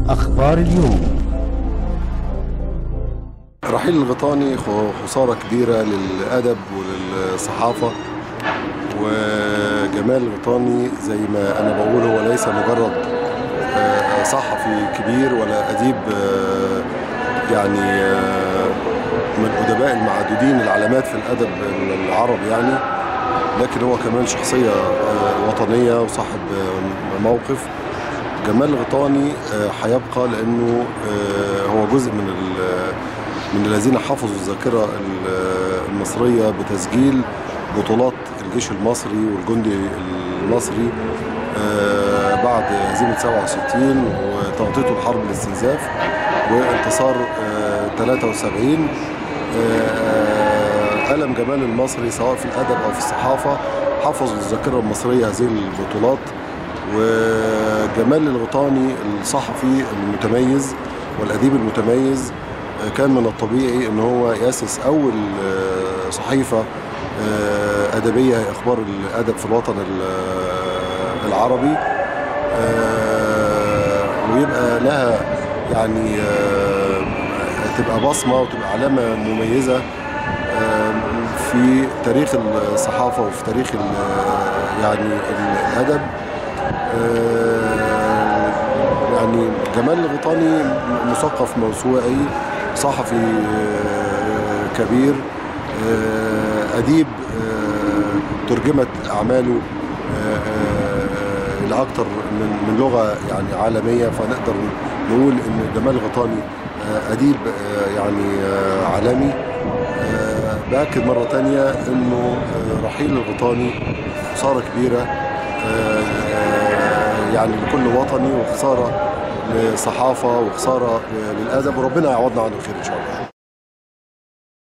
أخبار اليوم رحيل الغيطاني خسارة كبيرة للأدب وللصحافة وجمال الغيطاني زي ما أنا بقول هو ليس مجرد آه، صحفي كبير ولا أديب آه، يعني آه، من الأدباء المعدودين العلامات في الأدب العربي يعني لكن هو كمان شخصية وطنية وصاحب موقف جمال الغيطاني هيبقى لأنه هو جزء من من الذين حفظوا الذاكرة المصرية بتسجيل بطولات الجيش المصري والجندي المصري آه، بعد هزيمة 67 وتغطيته لحرب الاستنزاف وانتصار 73 آه، قلم جمال المصري سواء في الأدب أو في الصحافة حفظوا الذاكرة المصرية هذه البطولات وجمال الغطاني الصحفي المتميز والأديب المتميز كان من الطبيعي ان هو ياسس اول آه، صحيفه آه، ادبيه هي اخبار الادب في الوطن آه، العربي ويبقى لها يعني تبقى بصمه وتبقى علامه مميزه في تاريخ الصحافه وفي تاريخ يعني الادب يعني جمال الغيطاني مثقف موسوعي صحفي آه، كبير آه، أديب آه، ترجمت أعماله لأكثر من من لغة يعني عالمية فنقدر نقول إن جمال غطاني أديب يعني عالمي بأكد مرة تانية إنه رحيل الغطاني خسارة كبيرة يعني لكل وطني وخسارة للصحافه وخساره للادب وربنا يعوضنا عنه خير ان شاء الله